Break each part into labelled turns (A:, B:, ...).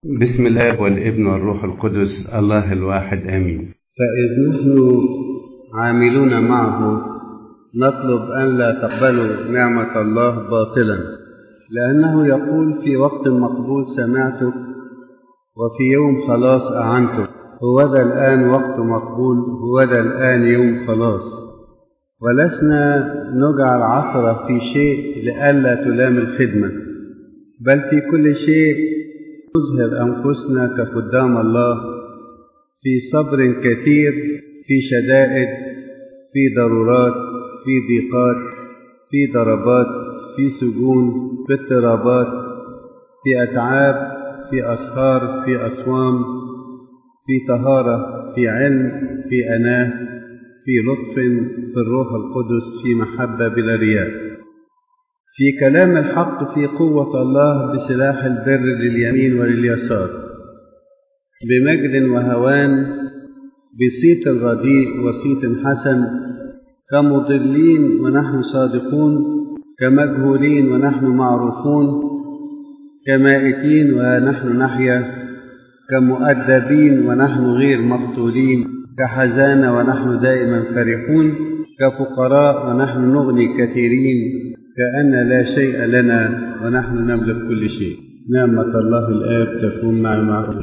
A: بسم الله والابن والروح القدس الله الواحد آمين
B: فإذ نحن عاملون معه نطلب أن لا تقبلوا نعمة الله باطلا لأنه يقول في وقت مقبول سمعتك وفي يوم خلاص أعنتك هوذا الآن وقت مقبول هوذا الآن يوم خلاص ولسنا نجعل عثرة في شيء لئلا تلام الخدمة بل في كل شيء نظهر أنفسنا كقدام الله في صبر كثير في شدائد في ضرورات في ضيقات في ضربات في سجون في اضطرابات في أتعاب في أسهار في أصوام في طهارة في علم في أناه في لطف في الروح القدس في محبة بلا رياء في كلام الحق في قوة الله بسلاح البر لليمين ولليسار بمجد وهوان بصيت رديء وصيت حسن كمضلين ونحن صادقون كمجهولين ونحن معروفون كمائتين ونحن نحيا كمؤدبين ونحن غير مقتولين كحزانة ونحن دائما فرحون كفقراء ونحن نغني كثيرين كأن لا شيء لنا ونحن نملك كل شيء نعمة الله الآب تكون معي معكم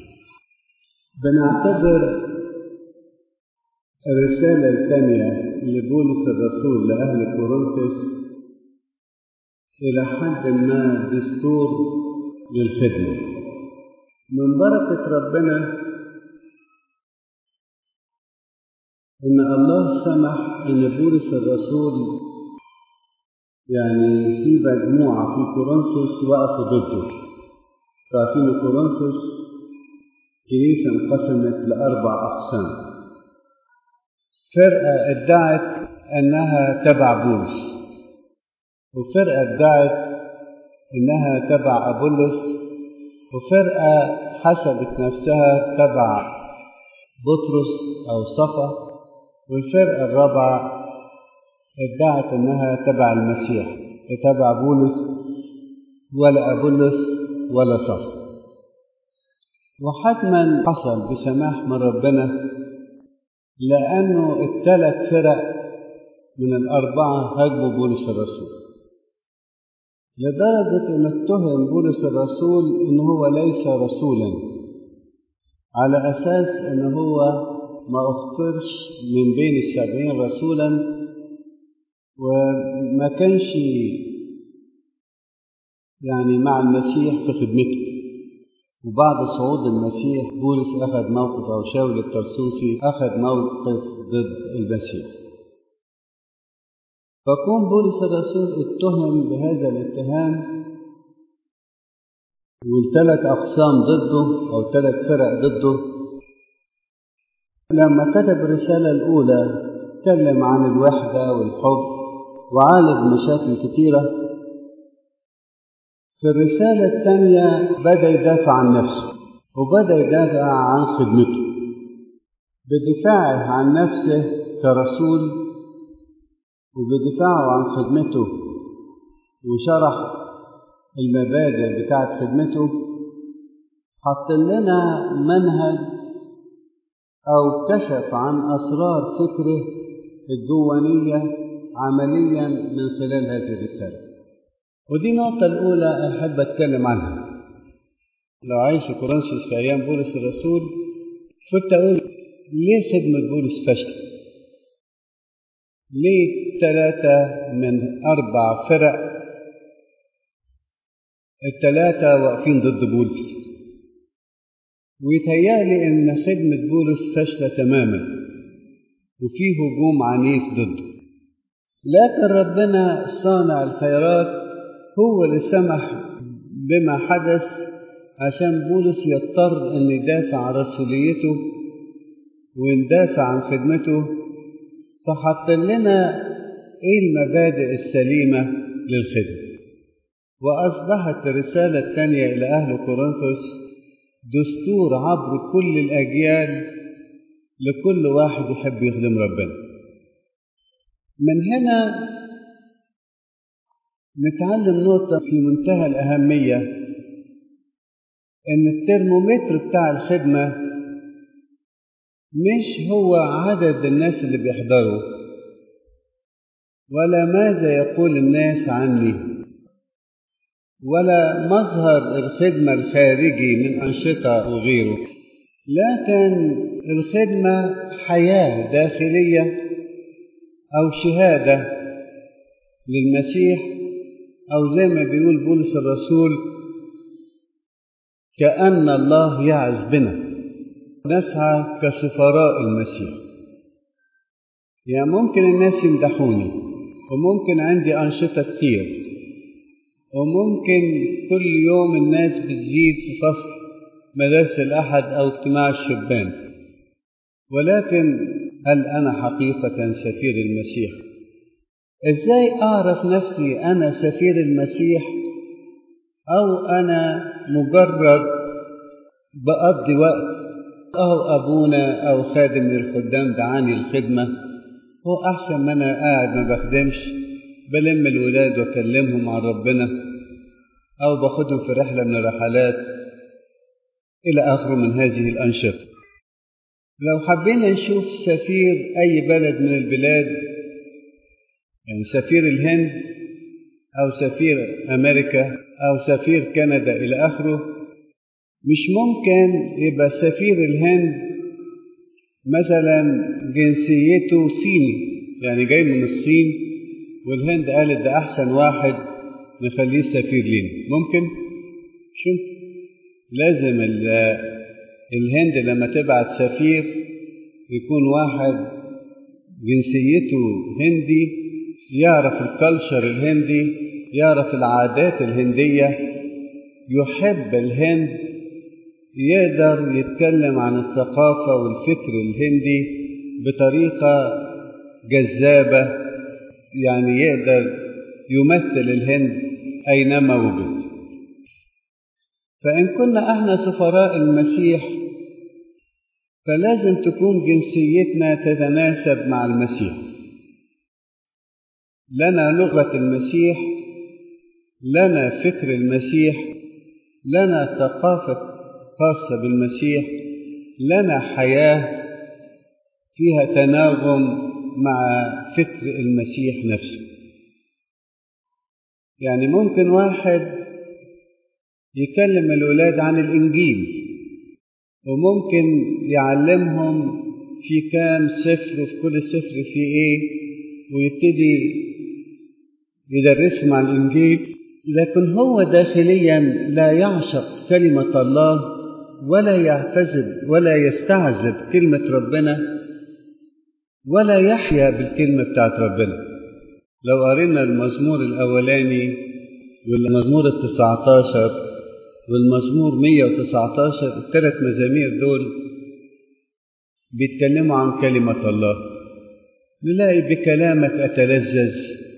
B: بنعتبر الرسالة الثانية لبولس الرسول لأهل كورنثوس إلى حد ما دستور للخدمة من بركة ربنا إن الله سمح إن بولس الرسول يعني في مجموعة في كورنثوس وقفوا ضده تعرفين كورنثوس كنيسة انقسمت لأربع أقسام فرقة ادعت أنها تبع بولس وفرقة ادعت إنها تبع أبولس وفرقة حسبت نفسها تبع بطرس أو صفا والفرقة الرابعة ادعت انها تبع المسيح تبع بولس ولا ابولس ولا صف وحتما حصل بسماح من ربنا لانه الثلاث فرق من الاربعه هاجموا بولس الرسول لدرجه ان اتهم بولس الرسول ان هو ليس رسولا على اساس ان هو ما اخترش من بين السبعين رسولا وما كانش يعني مع المسيح في خدمته وبعد صعود المسيح بولس أخذ موقف أو شاول الترسوسي أخذ موقف ضد المسيح فكون بولس الرسول اتهم بهذا الاتهام والثلاث أقسام ضده أو ثلاث فرق ضده لما كتب الرسالة الأولى تكلم عن الوحدة والحب وعالج مشاكل كتيرة في الرسالة الثانية بدأ يدافع عن نفسه وبدأ يدافع عن خدمته بدفاعه عن نفسه كرسول وبدفاعه عن خدمته وشرح المبادئ بتاعت خدمته حط لنا منهج أو كشف عن أسرار فكره الديوانية عمليا من خلال هذه الرسالة ودي النقطة الأولى أحب أتكلم عنها لو عايش في كورنثوس في أيام بولس الرسول كنت أقول ليه خدمة بولس فشل؟ ليه ثلاثة من أربع فرق الثلاثة واقفين ضد بولس ويتهيألي إن خدمة بولس فاشلة تماما وفي هجوم عنيف ضده لكن ربنا صانع الخيرات هو اللي سمح بما حدث عشان بولس يضطر ان يدافع عن رسوليته ويدافع عن خدمته فحط لنا ايه المبادئ السليمه للخدمه واصبحت الرساله الثانيه الى اهل كورنثوس دستور عبر كل الاجيال لكل واحد يحب يخدم ربنا من هنا نتعلم نقطة في منتهى الأهمية إن الترمومتر بتاع الخدمة مش هو عدد الناس اللي بيحضروا ولا ماذا يقول الناس عني ولا مظهر الخدمة الخارجي من أنشطة وغيره لكن الخدمة حياة داخلية أو شهادة للمسيح أو زي ما بيقول بولس الرسول كأن الله يعز بنا نسعى كسفراء المسيح يعني ممكن الناس يمدحوني وممكن عندي أنشطة كتير وممكن كل يوم الناس بتزيد في فصل مدارس الأحد أو اجتماع الشبان ولكن هل أنا حقيقة سفير المسيح؟ إزاي أعرف نفسي أنا سفير المسيح أو أنا مجرد بقضي وقت أو أبونا أو خادم من الخدام دعاني الخدمة هو أحسن ما أنا قاعد ما بخدمش بلم الولاد وأكلمهم عن ربنا أو باخدهم في رحلة من الرحلات إلى آخره من هذه الأنشطة لو حبينا نشوف سفير أي بلد من البلاد يعني سفير الهند أو سفير أمريكا أو سفير كندا إلى آخره مش ممكن يبقى سفير الهند مثلا جنسيته صيني يعني جاي من الصين والهند قالت ده أحسن واحد نخليه سفير لينا ممكن؟ شوف لازم الهند لما تبعت سفير يكون واحد جنسيته هندي يعرف الكالتشر الهندي يعرف العادات الهندية يحب الهند يقدر يتكلم عن الثقافة والفكر الهندي بطريقة جذابة يعني يقدر يمثل الهند أينما وجد فإن كنا احنا سفراء المسيح فلازم تكون جنسيتنا تتناسب مع المسيح لنا لغة المسيح لنا فكر المسيح لنا ثقافة خاصة بالمسيح لنا حياة فيها تناغم مع فكر المسيح نفسه يعني ممكن واحد يكلم الولاد عن الإنجيل وممكن يعلمهم في كام سفر وفي كل سفر في إيه ويبتدي يدرسهم عن الإنجيل لكن هو داخليا لا يعشق كلمة الله ولا يعتزب ولا يستعذب كلمة ربنا ولا يحيا بالكلمة بتاعت ربنا لو قرينا المزمور الأولاني والمزمور التسعة عشر والمزمور 119 الثلاث مزامير دول بيتكلموا عن كلمة الله نلاقي بكلامك أتلذذ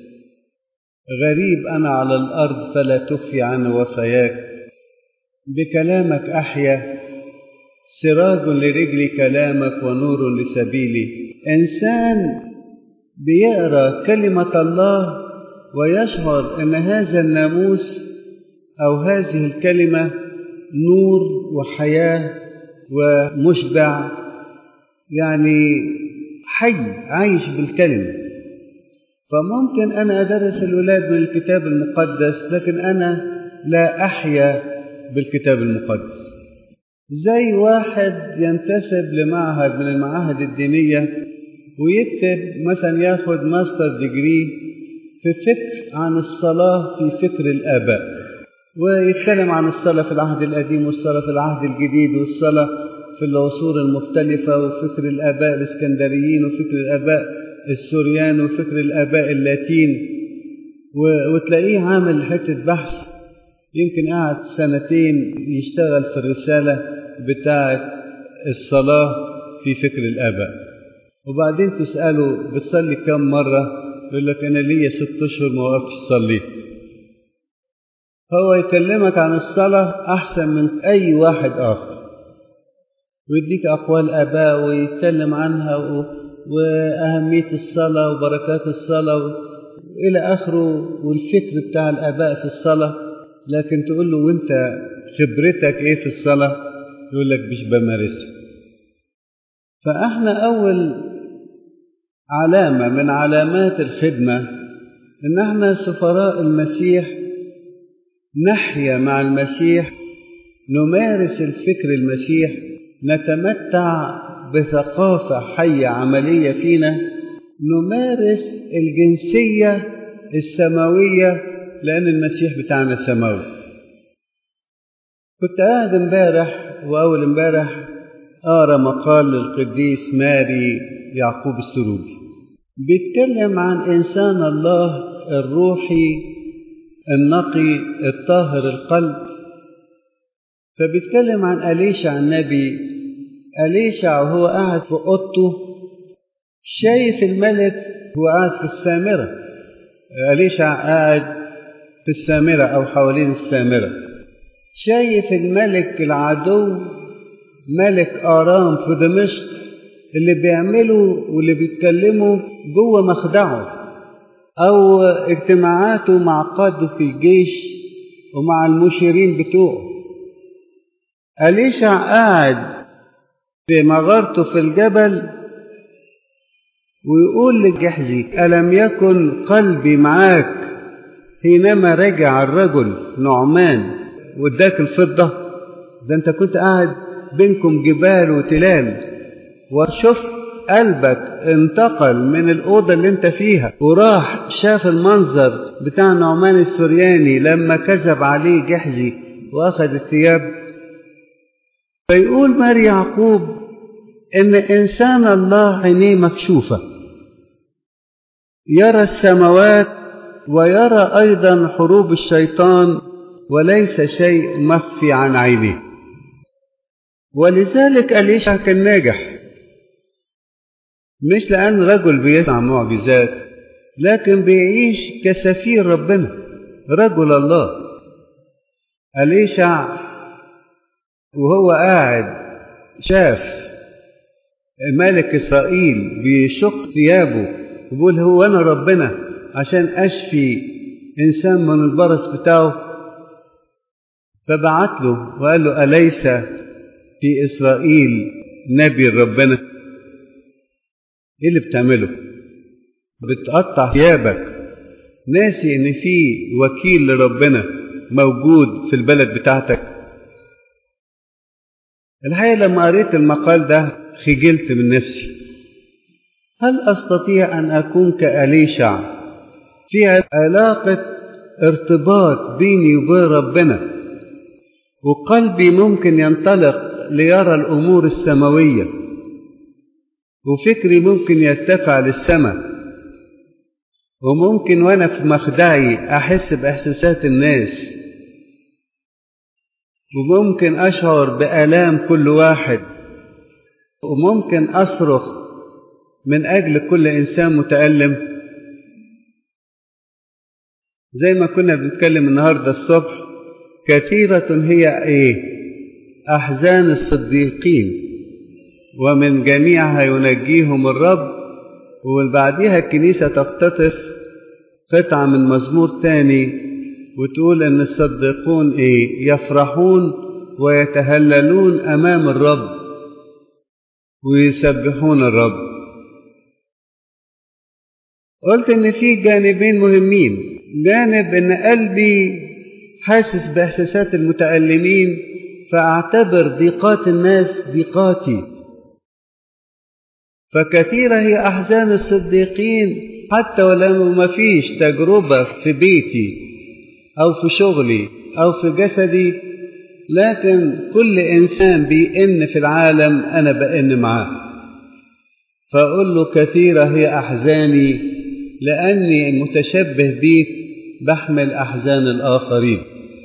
B: غريب أنا على الأرض فلا تخفي عن وصاياك بكلامك أحيا سراج لرجلي كلامك ونور لسبيلي إنسان بيقرأ كلمة الله ويشعر أن هذا الناموس أو هذه الكلمة نور وحياة ومشبع يعني حي عايش بالكلمة فممكن أنا أدرس الولاد من الكتاب المقدس لكن أنا لا أحيا بالكتاب المقدس زي واحد ينتسب لمعهد من المعاهد الدينية ويكتب مثلا ياخد ماستر ديجري في فكر عن الصلاة في فكر الآباء ويتكلم عن الصلاة في العهد القديم والصلاة في العهد الجديد والصلاة في العصور المختلفة وفكر الآباء الإسكندريين وفكر الآباء السوريان وفكر الآباء اللاتين وتلاقيه عامل حتة بحث يمكن قعد سنتين يشتغل في الرسالة بتاعة الصلاة في فكر الآباء وبعدين تسأله بتصلي كم مرة يقول لك أنا ليا ست أشهر ما وقفتش صليت هو يكلمك عن الصلاة أحسن من أي واحد آخر ويديك أقوال آباء ويتكلم عنها و... وأهمية الصلاة وبركات الصلاة وإلى آخره والفكر بتاع الآباء في الصلاة لكن تقول له وأنت خبرتك ايه في الصلاة يقول لك مش بمارسها فاحنا اول علامة من علامات الخدمة ان احنا سفراء المسيح نحيا مع المسيح نمارس الفكر المسيح نتمتع بثقافة حية عملية فينا نمارس الجنسية السماوية لأن المسيح بتاعنا سماوي كنت قاعد امبارح وأول امبارح أقرأ مقال للقديس ماري يعقوب السروجي بيتكلم عن إنسان الله الروحي النقي الطاهر القلب فبيتكلم عن أليشع النبي أليشع وهو قاعد في أوضته شايف الملك هو قاعد في السامرة أليشع قاعد في السامرة أو حوالين السامرة شايف الملك العدو ملك آرام في دمشق اللي بيعمله واللي بيتكلمه جوه مخدعه أو اجتماعاته مع قادة الجيش ومع المشيرين بتوعه أليشع قاعد في مغارته في الجبل ويقول لجحزي ألم يكن قلبي معاك حينما رجع الرجل نعمان واداك الفضة ده انت كنت قاعد بينكم جبال وتلال وشفت قلبك انتقل من الأوضة اللي انت فيها وراح شاف المنظر بتاع نعمان السرياني لما كذب عليه جحزي وأخذ الثياب فيقول ماري يعقوب إن إنسان الله عينيه مكشوفة يرى السماوات ويرى أيضا حروب الشيطان وليس شيء مخفي عن عينيه ولذلك أليشع كان ناجح مش لأن رجل بيصنع معجزات لكن بيعيش كسفير ربنا رجل الله أليشع وهو قاعد شاف ملك إسرائيل بيشق ثيابه وبيقول هو أنا ربنا عشان أشفي إنسان من البرص بتاعه فبعت له وقال له أليس في إسرائيل نبي ربنا إيه اللي بتعمله بتقطع ثيابك ناسي إن في وكيل لربنا موجود في البلد بتاعتك الحقيقة لما قريت المقال ده خجلت من نفسي هل أستطيع أن أكون كأليشع في علاقة ارتباط بيني وبين ربنا وقلبي ممكن ينطلق ليرى الأمور السماوية وفكري ممكن يرتفع للسماء وممكن وأنا في مخدعي أحس بإحساسات الناس وممكن أشعر بآلام كل واحد وممكن أصرخ من أجل كل إنسان متألم زي ما كنا بنتكلم النهاردة الصبح كثيرة هي إيه أحزان الصديقين ومن جميعها ينجيهم الرب وبعديها الكنيسة تقتطف قطعة من مزمور تاني وتقول ان الصديقون ايه يفرحون ويتهللون امام الرب ويسبحون الرب قلت ان في جانبين مهمين جانب ان قلبي حاسس باحساسات المتالمين فاعتبر ضيقات الناس ضيقاتي فكثيره هي احزان الصديقين حتى ولو ما فيش تجربه في بيتي أو في شغلي أو في جسدي لكن كل إنسان بيئن في العالم أنا بئن معاه فأقول له كثيرة هي أحزاني لأني متشبه بيك بحمل أحزان الآخرين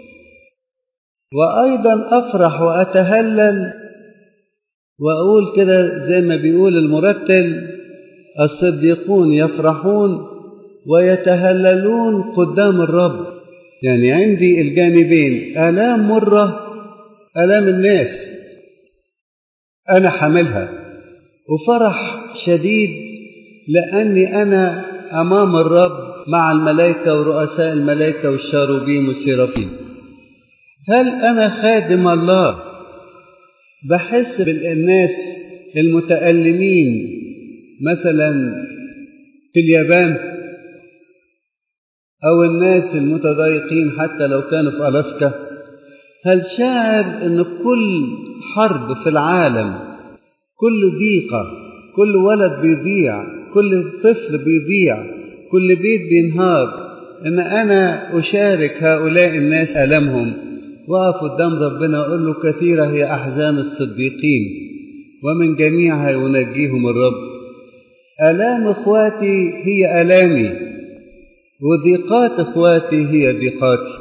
B: وأيضا أفرح وأتهلل وأقول كده زي ما بيقول المرتل الصديقون يفرحون ويتهللون قدام الرب يعني عندي الجانبين آلام مرة آلام الناس أنا حاملها وفرح شديد لأني أنا أمام الرب مع الملائكة ورؤساء الملائكة والشاروبيم والسيرافيم هل أنا خادم الله بحس بالناس المتألمين مثلا في اليابان أو الناس المتضايقين حتى لو كانوا في ألاسكا هل شاعر أن كل حرب في العالم كل ضيقة كل ولد بيضيع كل طفل بيضيع كل بيت بينهار ان انا اشارك هؤلاء الناس المهم واقف قدام ربنا اقول له كثيره هي احزان الصديقين ومن جميعها ينجيهم الرب الام اخواتي هي الامي وضيقات اخواتي هي ضيقاتي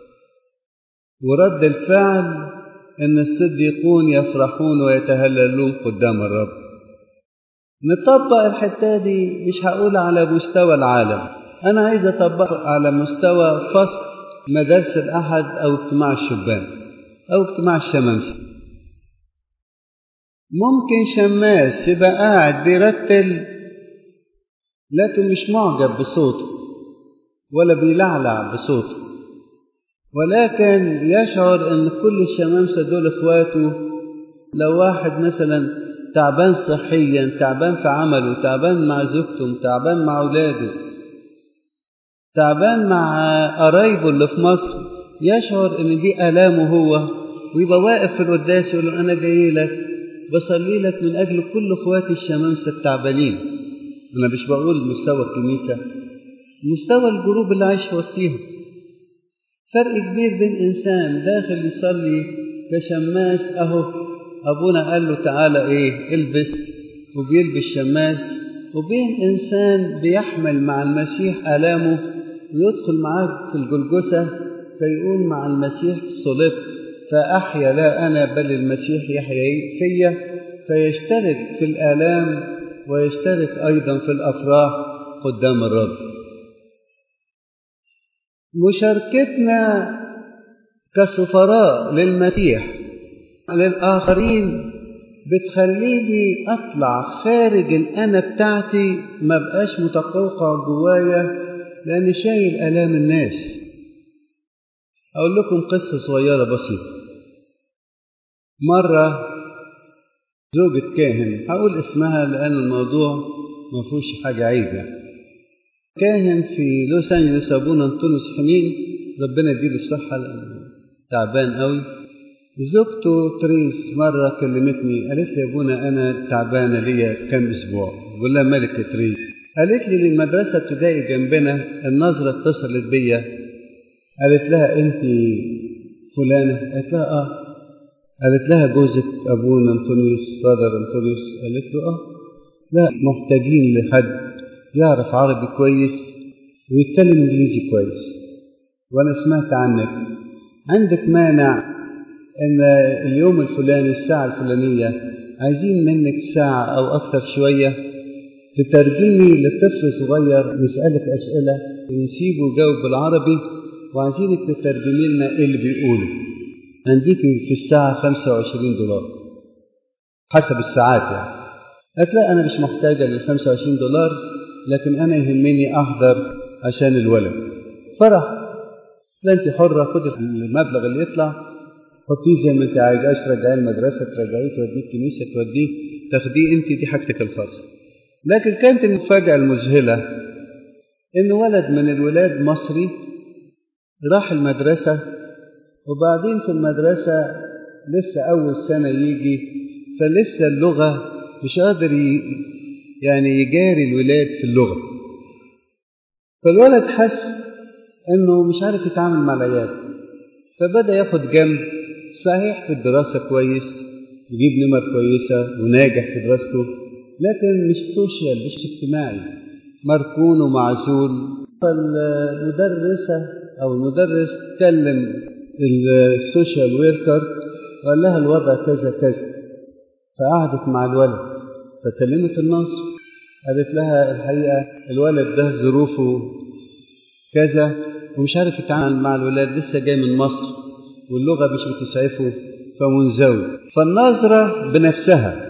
B: ورد الفعل ان الصديقون يفرحون ويتهللون قدام الرب نطبق الحته دي مش هقول على مستوى العالم أنا عايز أطبقه على مستوى فصل مدارس الأحد أو اجتماع الشبان أو اجتماع الشمامسة ممكن شماس يبقى قاعد بيرتل لكن مش معجب بصوته ولا بيلعلع بصوته ولكن يشعر ان كل الشمامسه دول اخواته لو واحد مثلا تعبان صحيا تعبان في عمله تعبان مع زوجته تعبان مع اولاده تعبان مع قرايبه اللي في مصر يشعر ان دي الامه هو ويبقى واقف في القداس يقول له انا جاي لك بصلي لك من اجل كل اخواتي الشمامسه التعبانين انا مش بقول مستوى الكنيسه مستوى الجروب اللي عايش في وسطيهم فرق كبير بين انسان داخل يصلي كشماس اهو ابونا قال له تعالى ايه البس وبيلبس شماس وبين انسان بيحمل مع المسيح الامه ويدخل معاه في الجلجسه فيقول مع المسيح صلبت فاحيا لا انا بل المسيح يحيا فيا فيشترك في الالام ويشترك ايضا في الافراح قدام الرب مشاركتنا كسفراء للمسيح للآخرين بتخليني أطلع خارج الأنا بتاعتي ما بقاش متقوقع جوايا لأني شايل آلام الناس أقول لكم قصة صغيرة بسيطة مرة زوجة كاهن هقول اسمها لأن الموضوع ما فيهوش حاجة عيب يعني كاهن في لوس أنجلوس أبونا أنطونيوس حنين ربنا يديله الصحة تعبان قوي زوجته تريس مرة كلمتني قالت لي يا ابونا أنا تعبانة ليا كام أسبوع بقول لها ملكة تريس قالت لي المدرسة ابتدائي جنبنا النظرة اتصلت بيا قالت لها أنت فلانة قالت لها آه قالت لها جوزك أبونا أنطونيوس فادر أنطونيوس قالت له آه لا محتاجين لحد يعرف عربي كويس ويتكلم إنجليزي كويس وأنا سمعت عنك عندك مانع ان اليوم الفلاني الساعة الفلانية عايزين منك ساعة او اكتر شوية تترجمي لطفل صغير نسألك اسئلة نسيبه يجاوب بالعربي وعايزينك تترجمي لنا ايه اللي بيقوله هنديكي في الساعة 25 دولار حسب الساعات يعني قالت لا انا مش محتاجة لل 25 دولار لكن انا يهمني احضر عشان الولد فرح لا انت حرة خد المبلغ اللي يطلع حطيه زي ما انت عايز عايز ترجعيه المدرسه ترجعيه توديه الكنيسه توديه تاخديه انت دي حاجتك الخاصه لكن كانت المفاجاه المذهله ان ولد من الولاد مصري راح المدرسه وبعدين في المدرسه لسه اول سنه يجي فلسه اللغه مش قادر يعني يجاري الولاد في اللغه فالولد حس انه مش عارف يتعامل مع العيال فبدا ياخد جنب صحيح في الدراسة كويس يجيب نمر كويسة وناجح في دراسته لكن مش سوشيال مش اجتماعي مركون ومعزول فالمدرسة أو المدرس كلم السوشيال ويركر وقال لها الوضع كذا كذا فقعدت مع الولد فكلمت الناصر قالت لها الحقيقة الولد ده ظروفه كذا ومش عارف يتعامل مع الولاد لسه جاي من مصر واللغة مش بتسعفه فمنزوي فالنظرة بنفسها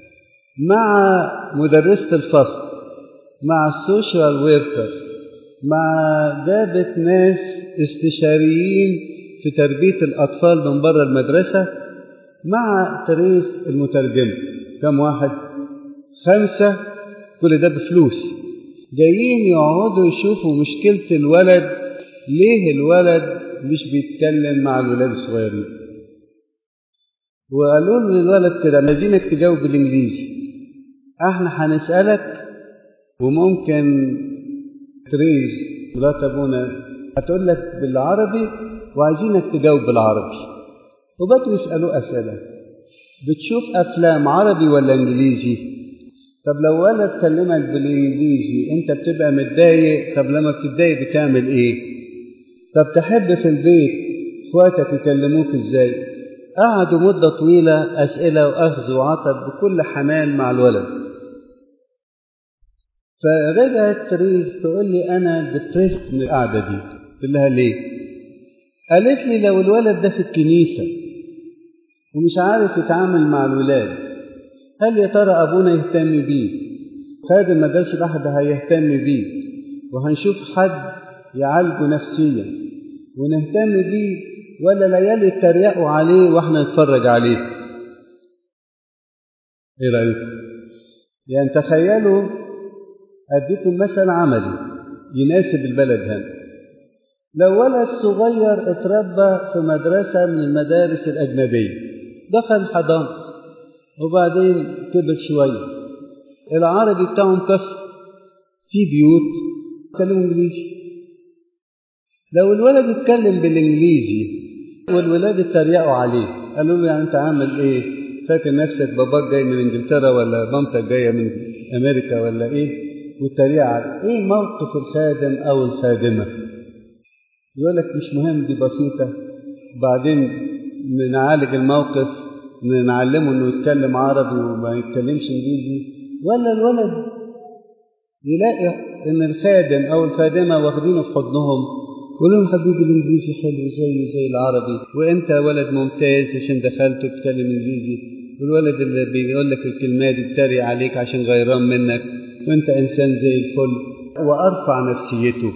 B: مع مدرسة الفصل مع السوشيال ويركر مع جابت ناس استشاريين في تربية الأطفال من بره المدرسة مع تريس المترجمة كم واحد؟ خمسة كل ده بفلوس جايين يقعدوا يشوفوا مشكلة الولد ليه الولد مش بيتكلم مع الولاد الصغيرين وقالوا له للولد كده عايزينك تجاوب بالانجليزي احنا هنسالك وممكن تريز مرات ابونا هتقول لك بالعربي وعايزينك تجاوب بالعربي وبدوا يسالوه اسئله بتشوف افلام عربي ولا انجليزي طب لو ولد كلمك بالانجليزي انت بتبقى متضايق طب لما بتتضايق بتعمل ايه طب تحب في البيت اخواتك يكلموك ازاي قعدوا مدة طويلة أسئلة وأخذ وعطب بكل حنان مع الولد فرجعت تريز تقول لي أنا ديبريست من القعدة دي قلت لها ليه؟ قالت لي لو الولد ده في الكنيسة ومش عارف يتعامل مع الولاد هل يا ترى أبونا يهتم بيه؟ خادم مدرسة الأحد هيهتم بيه وهنشوف حد يعالجه نفسيا ونهتم بيه ولا ليالي يتريقوا عليه واحنا نتفرج عليه ايه رايكم يعني تخيلوا اديتم مثل عملي يناسب البلد هنا لو ولد صغير اتربى في مدرسة من المدارس الأجنبية دخل حضانة وبعدين كبر شوية العربي بتاعهم كسر في بيوت يتكلموا انجليزي لو الولد اتكلم بالانجليزي والولاد اتريقوا عليه قالوا له يعني انت عامل ايه فاكر نفسك باباك جاي من انجلترا ولا مامتك جايه من امريكا ولا ايه والتريقه عليه ايه موقف الخادم او الخادمه يقول لك مش مهم دي بسيطه بعدين نعالج الموقف نعلمه انه يتكلم عربي وما يتكلمش انجليزي ولا الولد يلاقي ان الخادم او الخادمه واخدينه في حضنهم قول لهم حبيبي الانجليزي حلو زيه زي العربي وانت ولد ممتاز عشان دخلت تتكلم انجليزي والولد اللي بيقول لك الكلمات دي بيتريق عليك عشان غيران منك وانت انسان زي الفل وارفع نفسيته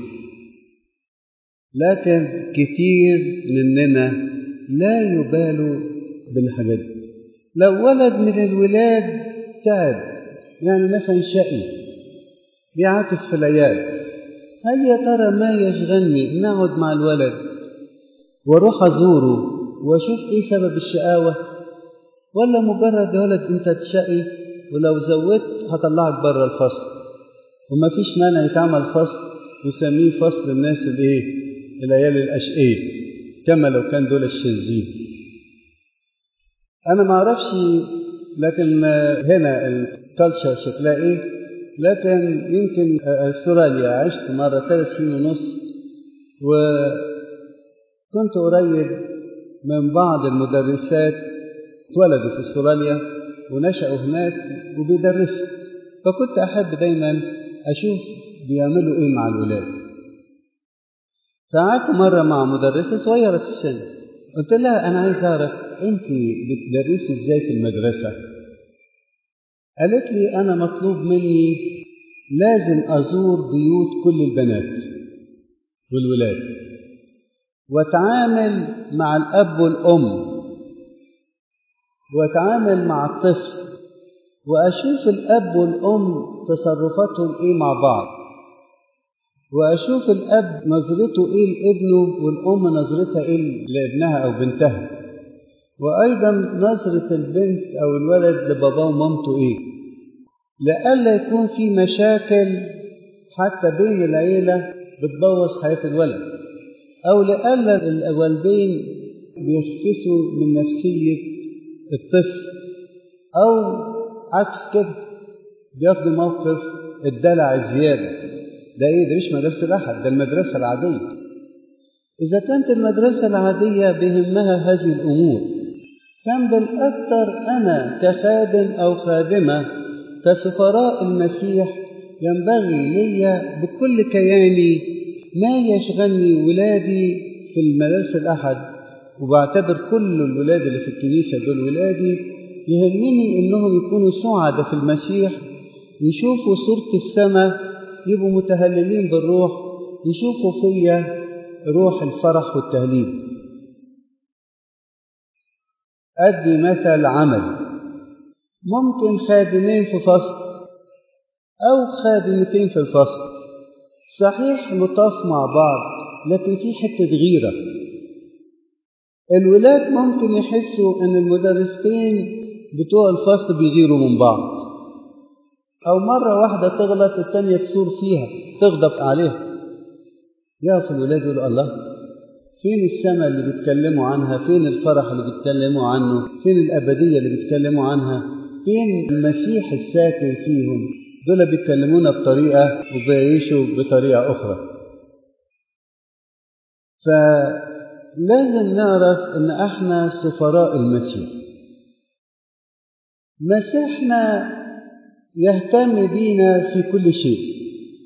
B: لكن كتير مننا لا يبالوا بالحاجات دي لو ولد من الولاد تعب يعني مثلا شقي بيعاكس في العيال هل يا ترى ما يشغلني ان اقعد مع الولد واروح ازوره واشوف ايه سبب الشقاوه ولا مجرد يا ولد انت تشقي ولو زودت هطلعك بره الفصل وما فيش مانع يتعمل فصل يسميه فصل الناس الايه العيال الاشقيه كما لو كان دول الشاذين انا ما اعرفش لكن هنا الكالتشر شكلها ايه لكن يمكن استراليا عشت مرة ثلاث سنين ونص وكنت قريب من بعض المدرسات اتولدوا في استراليا ونشأوا هناك وبيدرسوا فكنت أحب دايما أشوف بيعملوا إيه مع الولاد فقعدت مرة مع مدرسة صغيرة في السن قلت لها أنا عايز أعرف أنت بتدرسي إزاي في المدرسة قالت لي أنا مطلوب مني لازم أزور بيوت كل البنات والولاد وأتعامل مع الأب والأم وأتعامل مع الطفل وأشوف الأب والأم تصرفاتهم إيه مع بعض وأشوف الأب نظرته إيه لابنه والأم نظرتها إيه لابنها أو بنتها وأيضا نظرة البنت أو الولد لباباه ومامته إيه لئلا يكون في مشاكل حتى بين العيلة بتبوظ حياة الولد أو لئلا الوالدين بيفكسوا من نفسية الطفل أو عكس كده بياخدوا موقف الدلع الزيادة ده إيه ده مش مدرسة الأحد ده المدرسة العادية إذا كانت المدرسة العادية بهمها هذه الأمور كان بالأكثر أنا كخادم أو خادمة كسفراء المسيح ينبغي لي بكل كياني ما يشغلني ولادي في المدرسة الأحد وبعتبر كل الولاد اللي في الكنيسة دول ولادي يهمني إنهم يكونوا سعداء في المسيح يشوفوا صورة السماء يبقوا متهللين بالروح يشوفوا فيا روح الفرح والتهليل أدي مثل عمل ممكن خادمين في فصل أو خادمتين في الفصل صحيح لطاف مع بعض لكن في حتة غيرة الولاد ممكن يحسوا إن المدرستين بتوع الفصل بيغيروا من بعض أو مرة واحدة تغلط التانية تصور فيها تغضب عليها يقف الولاد يقولوا الله فين السماء اللي بيتكلموا عنها فين الفرح اللي بيتكلموا عنه فين الأبدية اللي بيتكلموا عنها فين المسيح الساكن فيهم دول بيتكلمونا بطريقة وبيعيشوا بطريقة أخرى فلازم نعرف إن إحنا سفراء المسيح مسيحنا يهتم بينا في كل شيء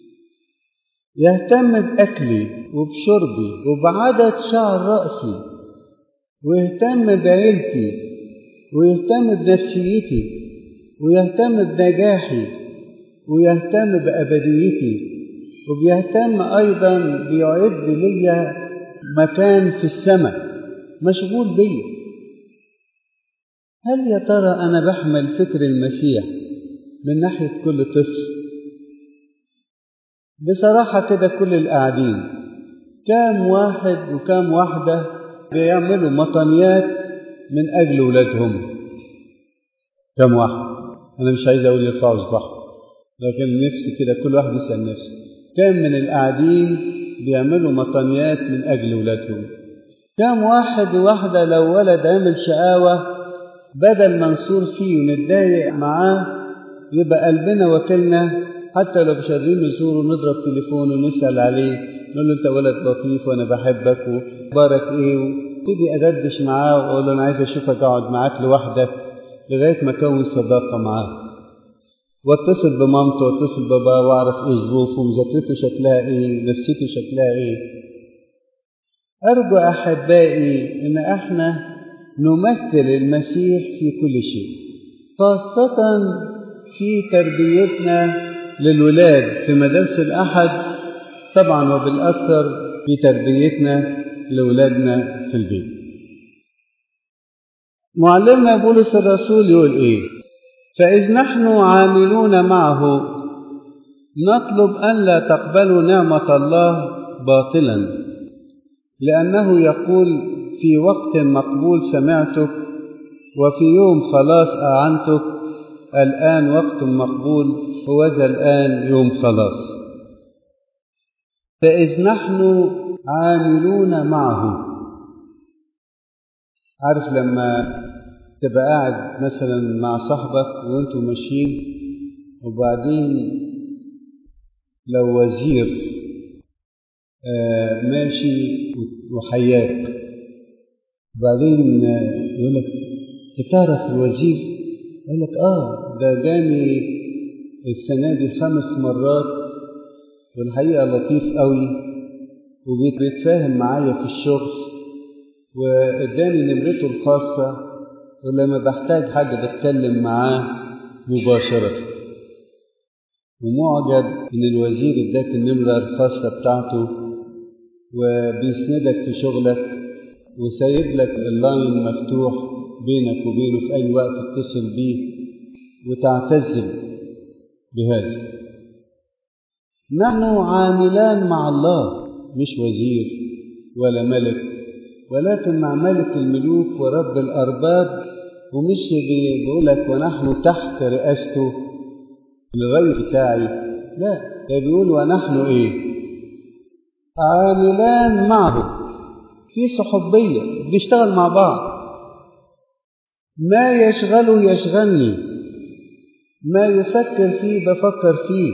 B: يهتم بأكلي وبشربي وبعدد شعر رأسي ويهتم بعيلتي ويهتم بنفسيتي ويهتم بنجاحي ويهتم بأبديتي وبيهتم أيضا بيعد لي مكان في السماء مشغول بي هل يا ترى أنا بحمل فكر المسيح من ناحية كل طفل بصراحة كده كل القاعدين كام واحد وكام واحدة بيعملوا مطنيات من أجل ولادهم كام واحد أنا مش عايز أقول يرفعوا صباحهم لكن نفسي كده كل واحد يسأل نفسه كام من القاعدين بيعملوا مطنيات من أجل ولادهم كام واحد وواحدة لو ولد عمل شقاوة بدل ما نصور فيه ونتضايق معاه يبقى قلبنا وكلنا حتى لو مش قادرين نزوره نضرب تليفون ونسأل عليه نقول له أنت ولد لطيف وأنا بحبك وبارك إيه وابتدي أدردش معاه وأقول له أنا عايز أشوفك أقعد معاك لوحدك لغاية ما أكون صداقة معاه واتصل بمامته واتصل باباه واعرف ايه ظروفه ومذاكرته شكلها ايه ونفسيته شكلها ايه ارجو احبائي ان احنا نمثل المسيح في كل شيء خاصة في تربيتنا للولاد في مدارس الأحد طبعا وبالأكثر في تربيتنا لولادنا في البيت معلمنا بولس الرسول يقول ايه فإذ نحن عاملون معه نطلب ألا تقبلوا نعمة الله باطلا لأنه يقول في وقت مقبول سمعتك وفي يوم خلاص أعنتك الآن وقت مقبول وذا الآن يوم خلاص فإذ نحن عاملون معه عارف لما تبقى قاعد مثلا مع صاحبك وانتوا ماشيين وبعدين لو وزير آه ماشي وحياك وبعدين يقول لك تعرف الوزير يقول لك اه ده جاني السنة دي خمس مرات والحقيقة لطيف قوي وبيتفاهم معايا في الشغل واداني نمرته الخاصة ولما بحتاج حاجة بتكلم معاه مباشرة ومعجب إن الوزير اداك النمرة الخاصة بتاعته وبيسندك في شغلك وسايب لك اللاين مفتوح بينك وبينه في أي وقت تتصل بيه وتعتز بهذا نحن عاملان مع الله مش وزير ولا ملك ولكن مع ملك الملوك ورب الأرباب ومش بيقول لك ونحن تحت رئاسته الرئيس بتاعي لا ده بيقول ونحن ايه عاملان معه في صحوبية بنشتغل مع بعض ما يشغله يشغلني ما يفكر فيه بفكر فيه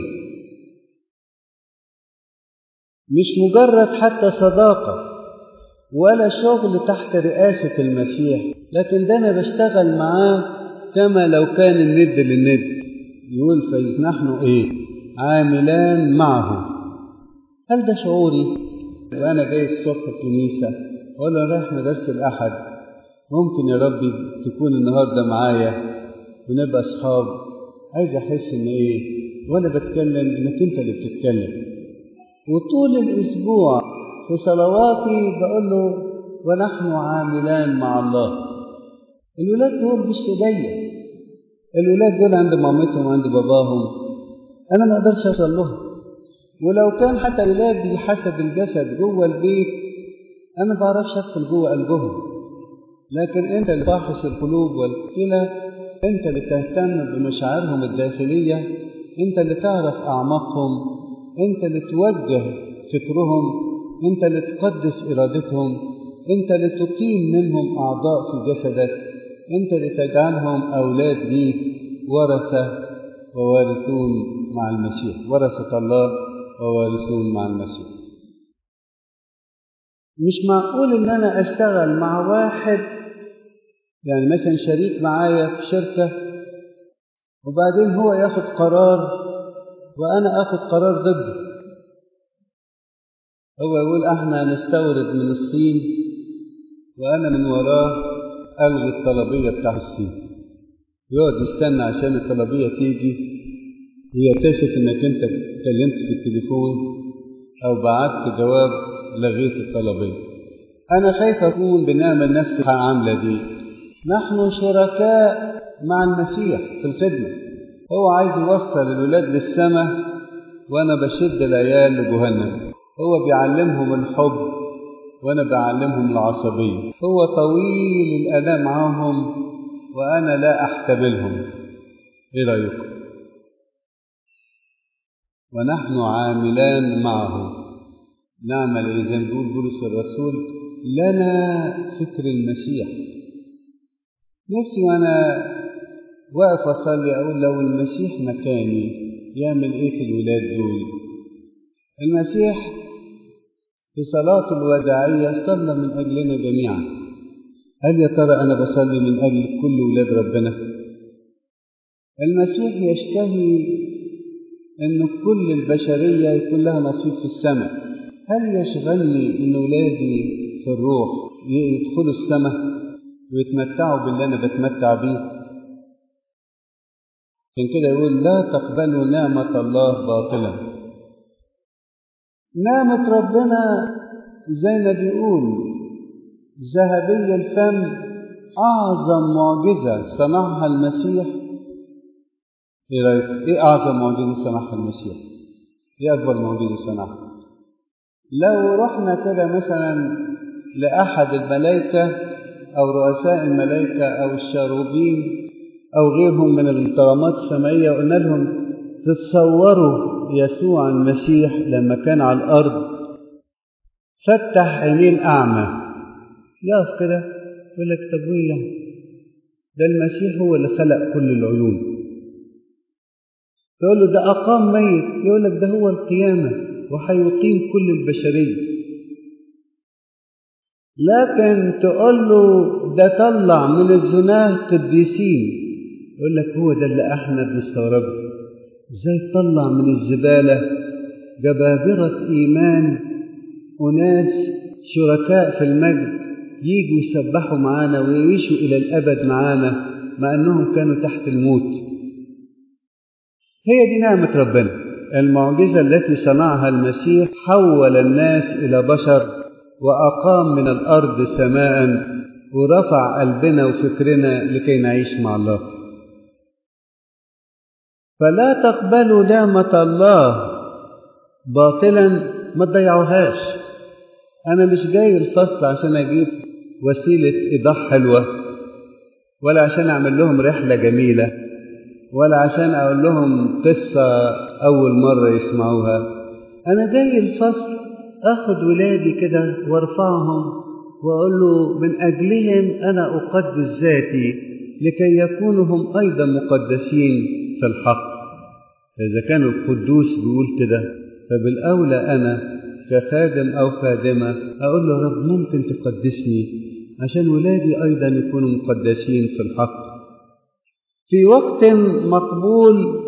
B: مش مجرد حتى صداقه ولا شغل تحت رئاسة المسيح لكن ده أنا بشتغل معاه كما لو كان الند للند يقول فإذ نحن إيه عاملان معه هل ده شعوري وأنا جاي الصبح الكنيسة ولا رايح مدرسة الأحد ممكن يا ربي تكون النهاردة معايا ونبقى أصحاب عايز أحس إن إيه وأنا بتكلم إنك أنت اللي بتتكلم وطول الأسبوع في صلواتي بقول له ونحن عاملان مع الله الولاد دول مش في ايديا الولاد دول عند مامتهم وعند باباهم انا ما اقدرش اوصل لهم ولو كان حتى ولادي حسب الجسد جوه البيت انا ما بعرفش ادخل جوه قلبهم لكن انت اللي فاحص القلوب والكلى انت اللي تهتم بمشاعرهم الداخليه انت اللي تعرف اعماقهم انت اللي توجه فكرهم انت اللي تقدس ارادتهم انت اللي تقيم منهم اعضاء في جسدك انت اللي تجعلهم اولاد ليك ورثه ووارثون مع المسيح ورثه الله ووارثون مع المسيح مش معقول ان انا اشتغل مع واحد يعني مثلا شريك معايا في شركه وبعدين هو ياخد قرار وانا اخد قرار ضده هو يقول احنا هنستورد من الصين وانا من وراه الغي الطلبيه بتاع الصين يقعد يستنى عشان الطلبيه تيجي ويكتشف انك انت اتكلمت في التليفون او بعت جواب لغيت الطلبيه انا خايف اكون بنعمل نفس العامله دي نحن شركاء مع المسيح في الخدمه هو عايز يوصل الولاد للسماء وانا بشد العيال لجهنم هو بيعلمهم الحب وانا بعلمهم العصبيه هو طويل الانام معاهم وانا لا احتملهم ايه رايكم ونحن عاملان معه نعمل ايه زي ما بيقول بولس الرسول لنا فكر المسيح نفسي وانا واقف اصلي اقول لو المسيح مكاني يعمل ايه في الولاد دول المسيح في صلاته الوداعية صلى من أجلنا جميعا هل يا ترى أنا بصلي من أجل كل ولاد ربنا المسيح يشتهي أن كل البشرية يكون لها نصيب في السماء هل يشغلني أن ولادي في الروح يدخلوا السماء ويتمتعوا باللي أنا بتمتع بيه عشان كده يقول لا تقبلوا نعمة الله باطلا نعمة ربنا زي ما بيقول ذهبي الفم أعظم معجزة صنعها المسيح إيه رأيك؟ إيه أعظم معجزة صنعها المسيح؟ إيه أكبر معجزة صنعها؟ لو رحنا كده مثلا لأحد الملائكة أو رؤساء الملائكة أو الشاروبين أو غيرهم من الكرامات السمائية وقلنا لهم تتصوروا يسوع المسيح لما كان على الأرض فتح عينيه الأعمى يقف كده يقول لك طب وإيه يعني؟ ده المسيح هو اللي خلق كل العيون تقول له ده أقام ميت يقول لك ده هو القيامة وهيقيم كل البشرية لكن تقول له ده طلع من الزناه قديسين يقول لك هو ده اللي احنا بنستغربه ازاي طلع من الزبالة جبابرة إيمان وناس شركاء في المجد يجوا يسبحوا معانا ويعيشوا إلى الأبد معانا مع أنهم كانوا تحت الموت هي دي نعمة ربنا المعجزة التي صنعها المسيح حول الناس إلى بشر وأقام من الأرض سماء ورفع قلبنا وفكرنا لكي نعيش مع الله فلا تقبلوا نعمة الله باطلا ما تضيعوهاش أنا مش جاي الفصل عشان أجيب وسيلة إيضاح حلوة ولا عشان أعمل لهم رحلة جميلة ولا عشان أقول لهم قصة أول مرة يسمعوها أنا جاي الفصل أخد ولادي كده وارفعهم وأقول له من أجلهم أنا أقدس ذاتي لكي يكونوا هم أيضا مقدسين في الحق إذا كان القدوس بيقول كده فبالأولى أنا كخادم أو خادمة أقول له رب ممكن تقدسني عشان ولادي أيضا يكونوا مقدسين في الحق في وقت مقبول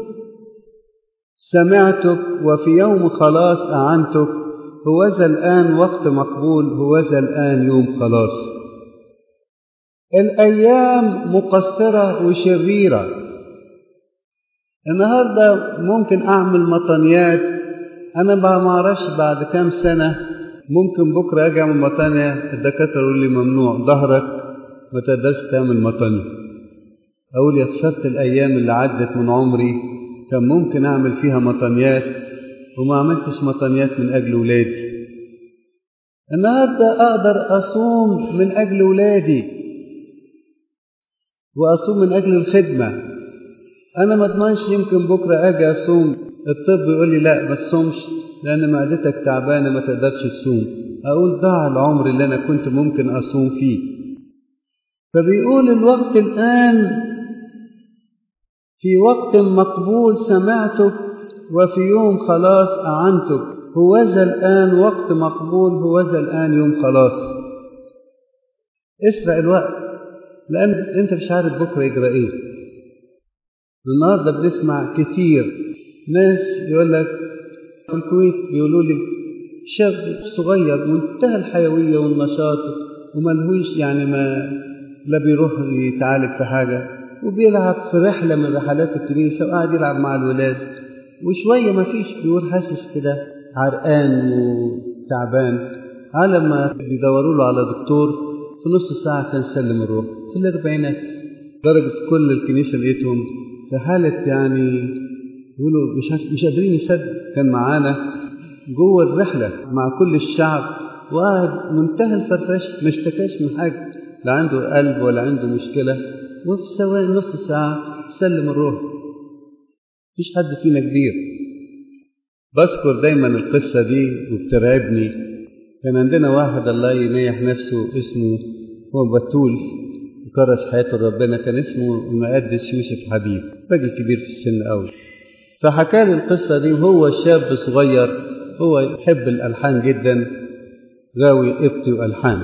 B: سمعتك وفي يوم خلاص أعنتك هوذا الآن وقت مقبول هوذا الآن يوم خلاص الأيام مقصرة وشريرة النهاردة ممكن أعمل مطنيات أنا ما أعرفش بعد كام سنة ممكن بكرة أجي أعمل مطانية الدكاترة يقول لي ممنوع ظهرك ما تقدرش تعمل مطني أقول يا خسرت الأيام اللي عدت من عمري كان ممكن أعمل فيها مطنيات وما عملتش مطنيات من أجل ولادي النهاردة أقدر أصوم من أجل ولادي وأصوم من أجل الخدمة أنا ما أضمنش يمكن بكرة أجي أصوم الطب يقول لي لا ما تصومش لأن معدتك تعبانة ما تقدرش تصوم أقول ضاع العمر اللي أنا كنت ممكن أصوم فيه فبيقول الوقت الآن في وقت مقبول سمعتك وفي يوم خلاص أعنتك هوذا الآن وقت مقبول هوذا الآن يوم خلاص اسرق الوقت لأن أنت مش عارف بكرة يجرى إيه النهاردة بنسمع كتير ناس يقول لك في الكويت بيقولوا لي شاب صغير منتهى الحيوية والنشاط وملهوش يعني ما لا بيروح يتعالج في حاجة وبيلعب في رحلة من رحلات الكنيسة وقاعد يلعب مع الولاد وشوية ما فيش بيقول حاسس كده عرقان وتعبان على ما بيدوروا له على دكتور في نص ساعة كان سلم الروح في الأربعينات درجة كل الكنيسة لقيتهم في حالة يعني يقولوا مش مش قادرين يصدق كان معانا جوه الرحلة مع كل الشعب وقعد منتهى الفرفشة ما اشتكاش من حاجة لا عنده قلب ولا عنده مشكلة وفي ثواني نص ساعة سلم الروح مفيش حد فينا كبير بذكر دايما القصة دي وبترعبني كان عندنا واحد الله ينيح نفسه اسمه هو بتول وكرس حياته ربنا كان اسمه المقدس يوسف حبيب راجل كبير في السن قوي فحكى لي القصة دي وهو شاب صغير هو يحب الألحان جدا غاوي قبطي وألحان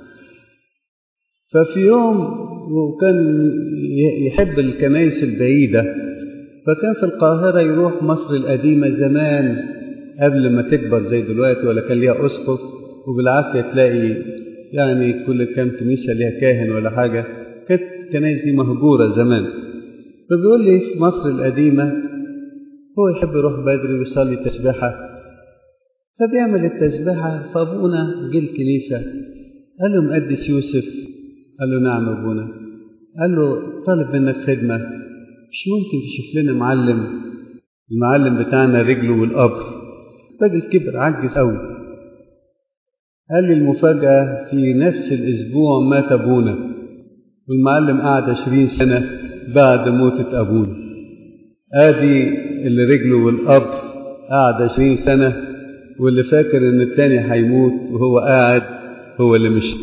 B: ففي يوم وكان يحب الكنائس البعيدة فكان في القاهرة يروح مصر القديمة زمان قبل ما تكبر زي دلوقتي ولا كان ليها أسقف وبالعافية تلاقي يعني كل كام كنيسة ليها كاهن ولا حاجة كانت الكنائس دي مهجورة زمان فبيقول لي في مصر القديمة هو يحب يروح بدري ويصلي تسبيحة فبيعمل التسبيحة فأبونا جه الكنيسة قال له مقدس يوسف قال له نعم أبونا قال له طالب منك خدمة مش ممكن تشوف لنا معلم المعلم بتاعنا رجله والقبر راجل كبر عجز قوي قال لي المفاجأة في نفس الأسبوع مات أبونا والمعلم قعد عشرين سنة بعد موتة أبونا آدي اللي رجله والقبر قعد عشرين سنة واللي فاكر إن التاني هيموت وهو قاعد هو اللي مشي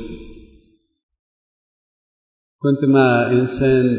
B: كنت مع إنسان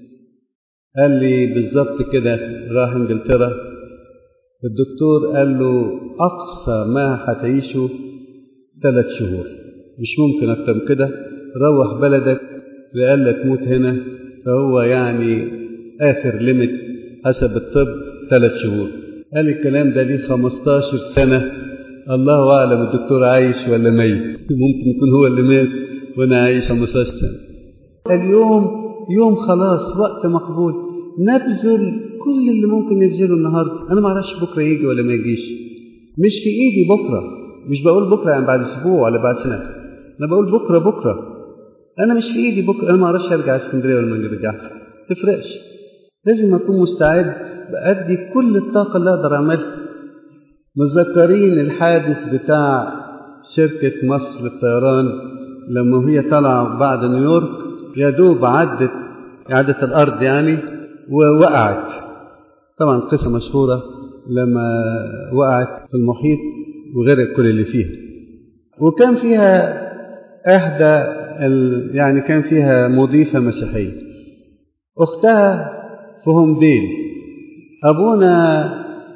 B: قال لي بالظبط كده راح إنجلترا الدكتور قال له أقصى ما هتعيشه ثلاث شهور مش ممكن أكتر من كده روح بلدك لألا تموت هنا فهو يعني آخر ليميت حسب الطب ثلاث شهور قال الكلام ده ليه 15 سنة الله أعلم الدكتور عايش ولا ميت ممكن يكون هو اللي مات وأنا عايش 15 سنة اليوم يوم خلاص وقت مقبول نبذل كل اللي ممكن نبذله النهارده انا ما اعرفش بكره يجي ولا ما يجيش مش في ايدي بكره مش بقول بكره يعني بعد اسبوع ولا بعد سنه انا بقول بكره بكره انا مش في ايدي بكره انا ما اعرفش ارجع اسكندريه ولا ما ارجعش تفرقش لازم اكون مستعد بادي كل الطاقه اللي اقدر اعملها متذكرين الحادث بتاع شركه مصر للطيران لما هي طالعه بعد نيويورك يا دوب عدت عدت الارض يعني ووقعت طبعا قصة مشهورة لما وقعت في المحيط وغرق كل اللي فيها وكان فيها إحدى يعني كان فيها مضيفة مسيحية أختها في هومديل أبونا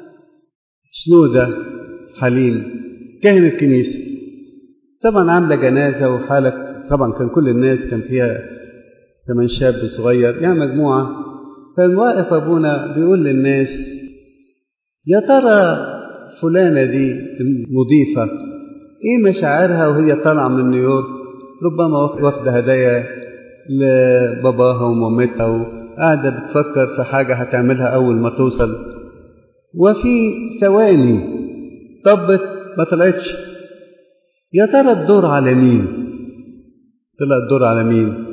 B: شنودة حليم كاهن الكنيسة طبعا عاملة جنازة وحالة طبعا كان كل الناس كان فيها كمان شاب صغير يعني مجموعة كان واقف أبونا بيقول للناس يا ترى فلانة دي المضيفة إيه مشاعرها وهي طالعة من نيويورك ربما واخدة هدايا لباباها ومامتها وقاعدة بتفكر في حاجة هتعملها أول ما توصل وفي ثواني طبت ما طلعتش يا ترى الدور على مين طلع الدور على مين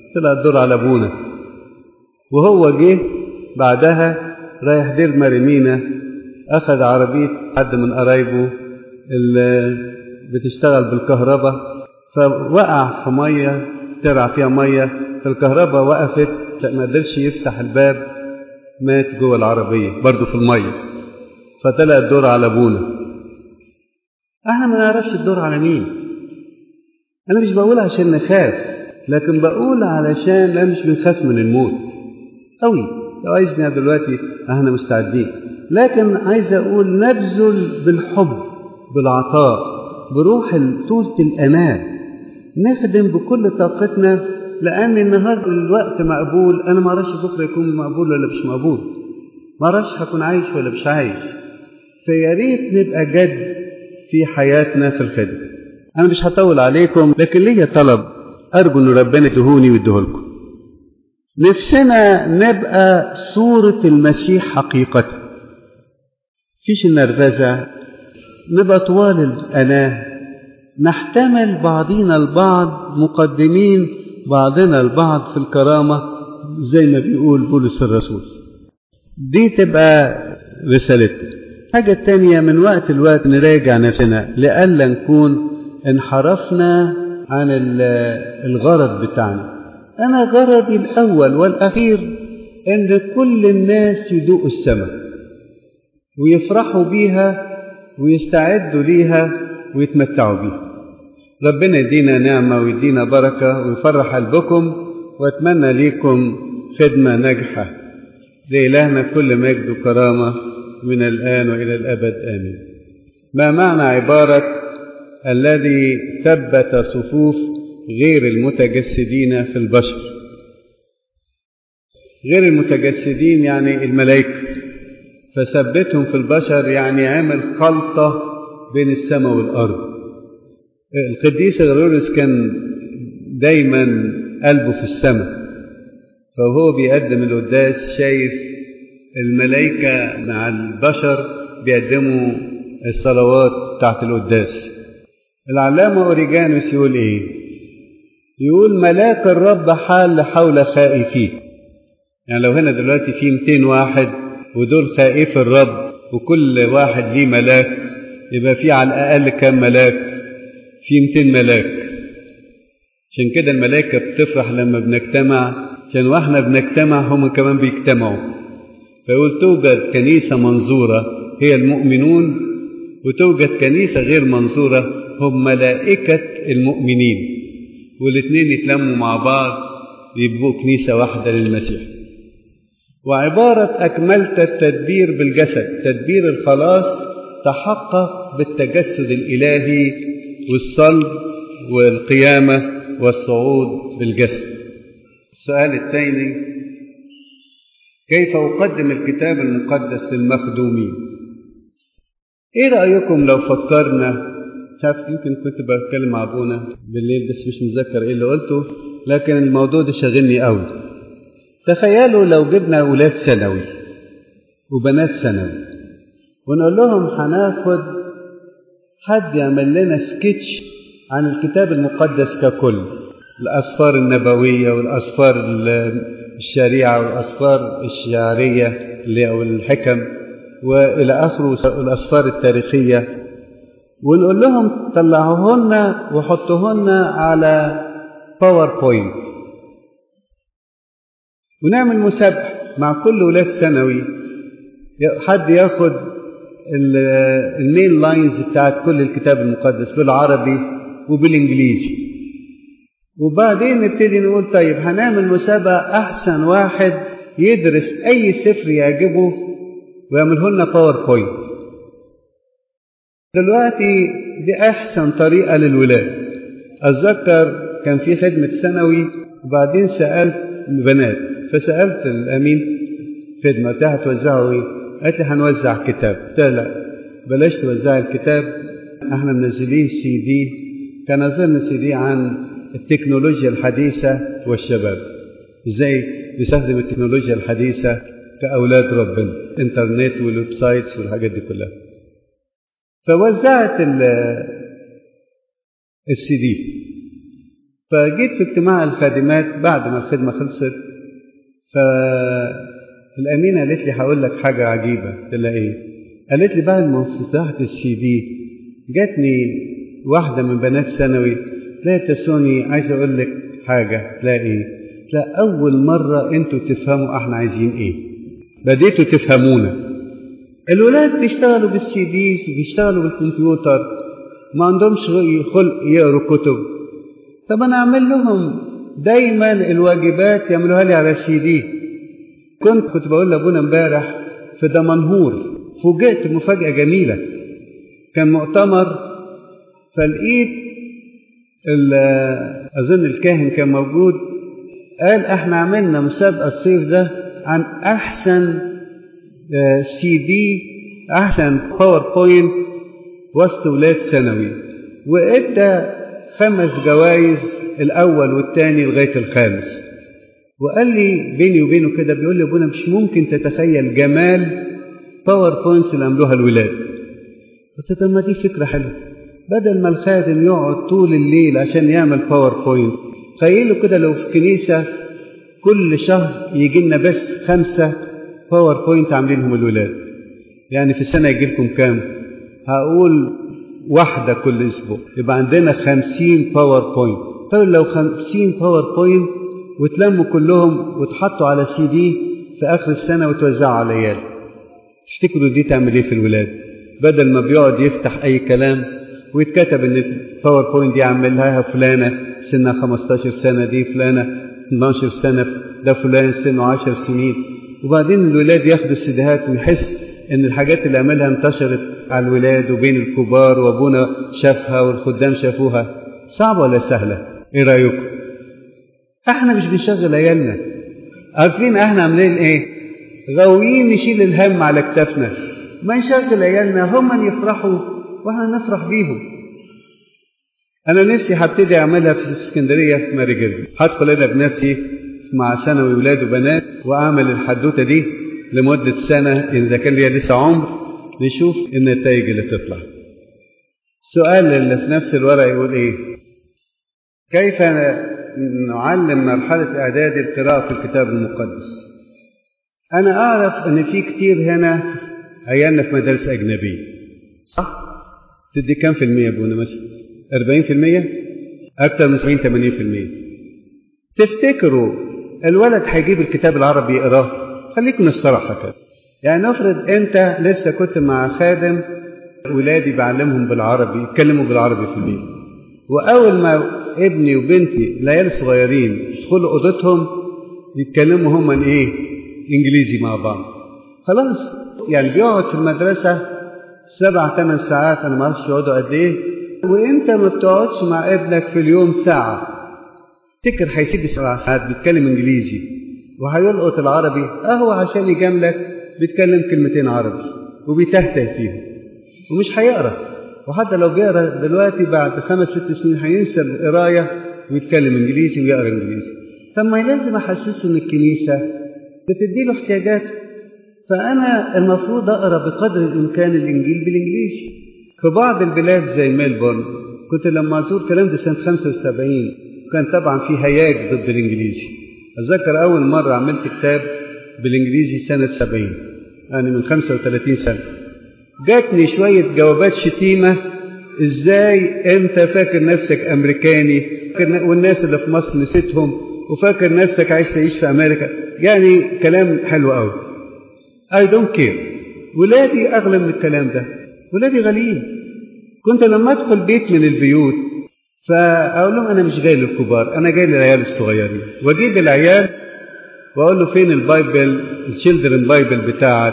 B: طلع الدور على ابونا وهو جه بعدها رايح دير مريمينا اخذ عربيه حد من قرايبه اللي بتشتغل بالكهرباء فوقع في ميه ترع فيها ميه فالكهرباء وقفت ما قدرش يفتح الباب مات جوه العربيه برضه في الميه فطلع الدور على ابونا احنا ما نعرفش الدور على مين انا مش بقول عشان نخاف لكن بقول علشان لا مش بنخاف من الموت قوي لو عايزني دلوقتي احنا مستعدين لكن عايز اقول نبذل بالحب بالعطاء بروح طولة الأمان نخدم بكل طاقتنا لأن النهاردة الوقت مقبول أنا ما أعرفش بكرة يكون مقبول ولا مش مقبول ما أعرفش هكون عايش ولا مش عايش فيا ريت نبقى جد في حياتنا في الخدمة أنا مش هطول عليكم لكن ليا طلب أرجو إن ربنا يدهوني ويديهولكم نفسنا نبقى صورة المسيح حقيقة فيش النرفزة نبقى طوال الأناه نحتمل بعضينا البعض مقدمين بعضنا البعض في الكرامة زي ما بيقول بولس الرسول دي تبقى رسالتنا حاجة تانية من وقت لوقت نراجع نفسنا لألا نكون انحرفنا عن الغرض بتاعنا أنا غرضي الأول والأخير أن كل الناس يدوقوا السماء ويفرحوا بيها ويستعدوا ليها ويتمتعوا بيها ربنا يدينا نعمة ويدينا بركة ويفرح قلبكم واتمنى ليكم خدمة ناجحة لإلهنا كل مجد وكرامة من الآن وإلى الأبد آمين ما معنى عبارة الذي ثبت صفوف غير المتجسدين في البشر غير المتجسدين يعني الملائكة فثبتهم في البشر يعني عمل خلطة بين السماء والأرض القديس غرورس كان دايما قلبه في السماء فهو بيقدم القداس شايف الملائكة مع البشر بيقدموا الصلوات بتاعت القداس العلامة أوريجانوس يقول إيه؟ يقول ملاك الرب حال حول خائفيه يعني لو هنا دلوقتي في 200 واحد ودول خائف الرب وكل واحد ليه ملاك يبقى في على الأقل كام ملاك في 200 ملاك عشان كده الملائكة بتفرح لما بنجتمع عشان واحنا بنجتمع هم كمان بيجتمعوا فيقول توجد كنيسة منظورة هي المؤمنون وتوجد كنيسة غير منظورة هم ملائكة المؤمنين والاثنين يتلموا مع بعض يبقوا كنيسة واحدة للمسيح وعبارة أكملت التدبير بالجسد تدبير الخلاص تحقق بالتجسد الإلهي والصلب والقيامة والصعود بالجسد السؤال الثاني كيف أقدم الكتاب المقدس للمخدومين إيه رأيكم لو فكرنا مش عارف يمكن كنت بتكلم مع أبونا بالليل بس مش متذكر إيه اللي قلته لكن الموضوع ده شاغلني قوي تخيلوا لو جبنا أولاد ثانوي وبنات ثانوي ونقول لهم هناخد حد يعمل لنا سكتش عن الكتاب المقدس ككل الأسفار النبوية والأسفار الشريعة والأسفار الشعرية اللي أو الحكم وإلى آخره الأسفار التاريخية ونقول لهم طلعوهن وحطوهن على باوربوينت ونعمل مسابقة مع كل ولاد ثانوي حد ياخد المين لاينز بتاعت كل الكتاب المقدس بالعربي وبالانجليزي وبعدين نبتدي نقول طيب هنعمل مسابقة أحسن واحد يدرس أي سفر يعجبه ويعمله لنا باوربوينت دلوقتي دي أحسن طريقة للولاد أتذكر كان في خدمة ثانوي وبعدين سألت البنات فسألت الأمين خدمة قلت لها هتوزعوا إيه؟ قالت لي هنوزع كتاب قلت لها لا بلاش توزعي الكتاب احنا منزلين سي دي كان أظن سي دي عن التكنولوجيا الحديثة والشباب ازاي نستخدم التكنولوجيا الحديثة كأولاد ربنا انترنت والويب سايتس والحاجات دي كلها فوزعت السي دي فجيت في اجتماع الخادمات بعد ما الخدمة خلصت فالأمينة قالت لي هقول لك حاجة عجيبة قلت لها إيه؟ قالت لي بعد ما وصلت السي دي جاتني واحدة من بنات ثانوي تلاقي تسوني عايز أقول لك حاجة تلاقي إيه؟ تلاقي أول مرة أنتوا تفهموا إحنا عايزين إيه بديتوا تفهمونا الولاد بيشتغلوا بالسي ديز بيشتغلوا بالكمبيوتر ما عندهمش خلق يقروا كتب طب انا اعمل لهم دايما الواجبات يعملوها لي على سي دي كنت كنت بقول لابونا امبارح في دمنهور فوجئت مفاجاه جميله كان مؤتمر فلقيت اظن الكاهن كان موجود قال احنا عملنا مسابقه الصيف ده عن احسن سي دي احسن باوربوينت وسط ولاد ثانوي وادى خمس جوائز الاول والثاني لغايه الخامس وقال لي بيني وبينه كده بيقول لي ابونا مش ممكن تتخيل جمال باوربوينتس اللي عملوها الولاد قلت طب ما دي فكره حلوه بدل ما الخادم يقعد طول الليل عشان يعمل باوربوينت تخيلوا كده لو في كنيسه كل شهر يجي لنا بس خمسه باوربوينت عاملينهم الولاد يعني في السنة يجي لكم كام هقول واحدة كل أسبوع يبقى عندنا خمسين باوربوينت طيب لو خمسين باوربوينت وتلموا كلهم وتحطوا على سي دي في آخر السنة وتوزعوا على العيال تفتكروا دي تعمل إيه في الولاد بدل ما بيقعد يفتح أي كلام ويتكتب إن الباوربوينت دي عملها فلانة سنها 15 سنة دي فلانة 12 سنة ده فلان سنه 10 سنين وبعدين الولاد ياخدوا السيديهات ويحس ان الحاجات اللي عملها انتشرت على الولاد وبين الكبار وابونا شافها والخدام شافوها صعبه ولا سهله ايه رايكم احنا مش بنشغل عيالنا عارفين احنا عاملين ايه غاويين نشيل الهم على كتافنا ما نشغل عيالنا هم يفرحوا واحنا نفرح بيهم انا نفسي هبتدي اعملها في اسكندريه في ماري جيربي هدخل انا بنفسي مع ثانوي ولاد وبنات واعمل الحدوته دي لمده سنه اذا كان ليا لسه عمر نشوف النتائج اللي تطلع. السؤال اللي في نفس الورقه يقول ايه؟ كيف نعلم مرحله اعداد القراءه في الكتاب المقدس؟ انا اعرف ان في كتير هنا عيالنا في مدارس اجنبيه. صح؟ تدي كام في المية ابونا مثلا؟ 40%؟ أكثر من 70 80% تفتكروا الولد هيجيب الكتاب العربي يقراه خليكم الصراحه كده يعني نفرض انت لسه كنت مع خادم ولادي بعلمهم بالعربي يتكلموا بالعربي في البيت واول ما ابني وبنتي العيال الصغيرين يدخلوا اوضتهم يتكلموا هم ايه انجليزي مع بعض خلاص يعني بيقعد في المدرسه سبع ثمان ساعات انا ما اعرفش يقعدوا قد ايه وانت ما بتقعدش مع ابنك في اليوم ساعه تفتكر هيسيب سبع ساعات بيتكلم انجليزي وهيلقط العربي اهو عشان يجاملك بيتكلم كلمتين عربي وبيتهته فيهم ومش هيقرا وحتى لو بيقرا دلوقتي بعد خمس ست سنين هينسى القرايه ويتكلم انجليزي ويقرا انجليزي طب ما لازم احسسه ان الكنيسه بتدي له احتياجاته فانا المفروض اقرا بقدر الامكان الانجيل بالانجليزي في بعض البلاد زي ميلبورن كنت لما ازور الكلام ده سنه 75 كان طبعا في هياج ضد الانجليزي اتذكر اول مره عملت كتاب بالانجليزي سنه 70 يعني من 35 سنه جاتني شويه جوابات شتيمه ازاي انت فاكر نفسك امريكاني والناس اللي في مصر نسيتهم وفاكر نفسك عايز تعيش في امريكا يعني كلام حلو قوي اي دونت كير ولادي اغلى من الكلام ده ولادي غاليين كنت لما ادخل بيت من البيوت فاقول لهم انا مش جاي للكبار انا جاي للعيال الصغيرين واجيب العيال واقول له فين البايبل الشيلدرن بايبل بتاعك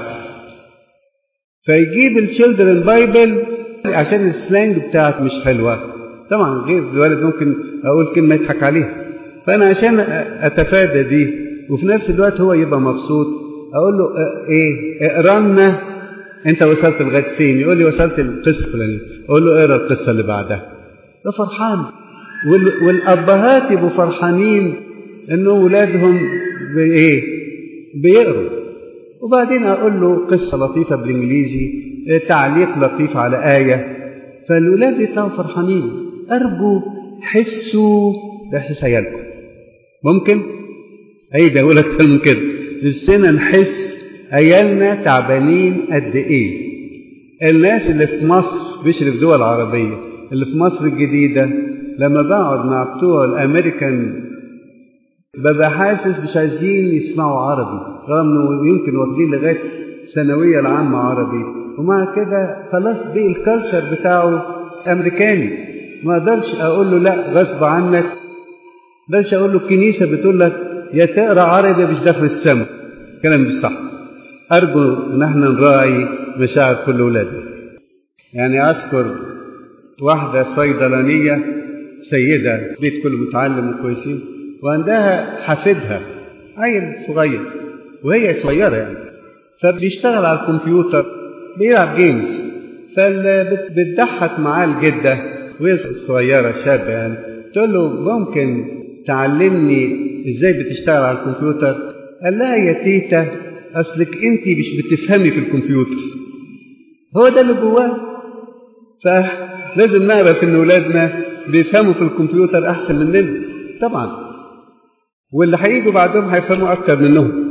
B: فيجيب الشيلدرن بايبل عشان السلانج بتاعك مش حلوه طبعا غير الولد ممكن اقول كلمه يضحك عليها فانا عشان اتفادى دي وفي نفس الوقت هو يبقى مبسوط اقول له ايه اقرا لنا انت وصلت لغايه فين يقول لي وصلت القصه الفلانيه اقول له اقرا القصه اللي بعدها ده فرحان والابهات يبقوا فرحانين ان اولادهم بايه بيقروا وبعدين اقول له قصه لطيفه بالانجليزي تعليق لطيف على ايه فالولاد يطلعوا فرحانين ارجو حسوا ده احساس عيالكم ممكن اي ده اقول اكتر من كده نفسنا نحس عيالنا تعبانين قد ايه الناس اللي في مصر مش اللي في دول عربيه اللي في مصر الجديده لما بقعد مع بتوع الامريكان ببقى حاسس مش عايزين يسمعوا عربي رغم انه يمكن واخدين لغايه الثانويه العامه عربي ومع كده خلاص بقي الكالتشر بتاعه امريكاني ما اقدرش اقول له لا غصب عنك ما اقدرش اقول له الكنيسه بتقول لك يا تقرا عربي مش داخل السماء كلام مش صح ارجو ان احنا نراعي مشاعر كل اولادنا يعني اذكر واحده صيدلانيه سيده بيت كله متعلم وكويسين وعندها حفيدها عيل صغير وهي صغيره يعني فبيشتغل على الكمبيوتر بيلعب جيمز فبتضحك معاه الجده وهي صغيره شابه يعني تقول له ممكن تعلمني ازاي بتشتغل على الكمبيوتر قال لها يا تيتا اصلك انت مش بتفهمي في الكمبيوتر هو ده اللي جواه فلازم نعرف ان اولادنا بيفهموا في الكمبيوتر احسن مننا طبعا واللي هيجوا بعدهم هيفهموا اكتر منهم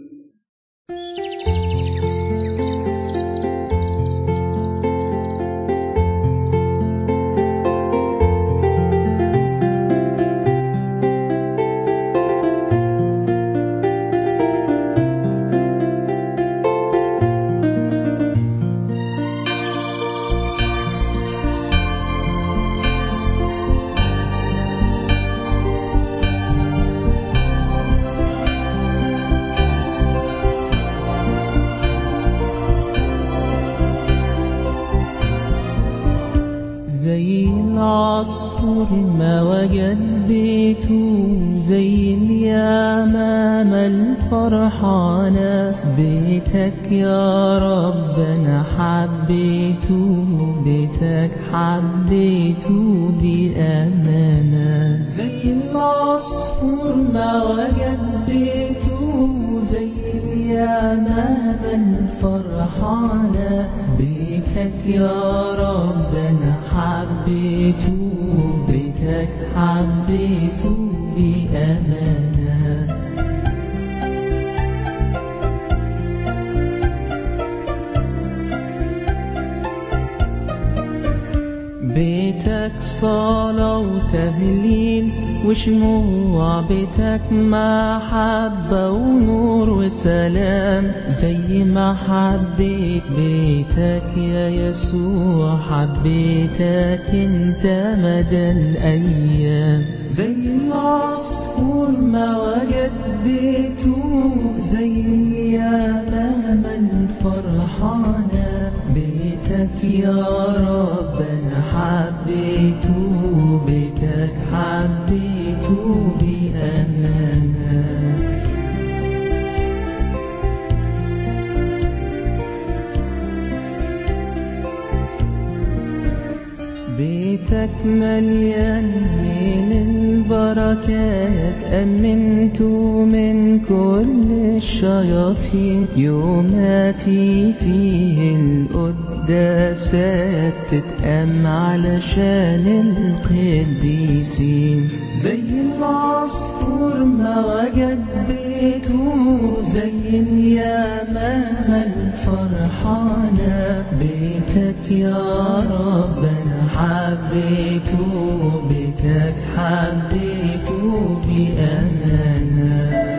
C: زي العصفور ما وجد بيته زي اليمام الفرحانة بيتك يا رب أنا حبيته بيتك حبيته بأمانة زي العصفور ما وجد بيته زي اليمام الفرحانة بيتك يا رب أنا حبيته بيتك حبيته بأمانة بيتك صلاة وتهليل وشموع بيتك محبة ونور وسلام زي ما حبيت بيتك يا يسوع حبيتك انت مدى الأيام زي العصفور ما وجد بيته زي اليمام الفرحانة بيتك يا رب أنا حبيته بيتك حبيته بأمانة بيتك مليان من البركات أمنت من كل الشياطين يوماتي فيه القداسات تتأم علشان القديسين زي العصفور ما وجد بيته زي اليمام الفرحانة بيتك يا رب أنا حبيته بيتك حبيته بأمانة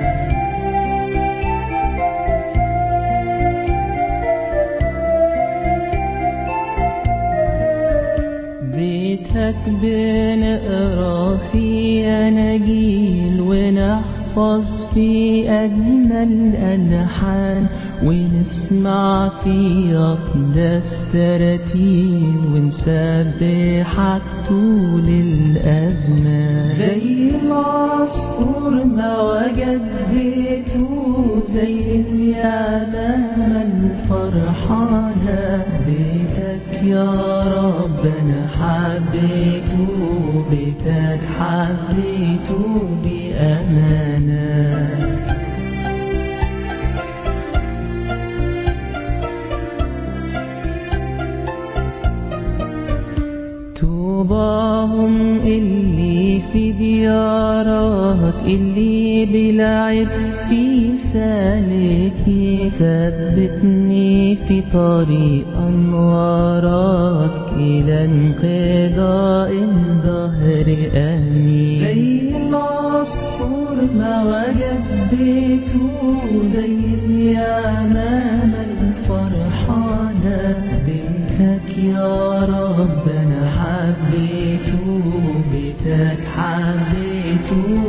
C: بيتك بنقرا في أناجيل ونحفظ في أجمل ألحان ونسمع في أقدس تراتيل ونسبحك طول الأزمان زي العصفور ما وجد بيته زي اليمام الفرحانة بيتك يا رب أنا حبيته بيتك حبيته بأمانة طوباهم اللي في في ديارك اللي بلعب في سالكي ثبتني في طريق أنوارك إلى انقضاء الظهر آمين زي العصفور ما وجد بيته زي اليمامة الفرحانة بيتك يا رب أنا حبيته بيتك حبيته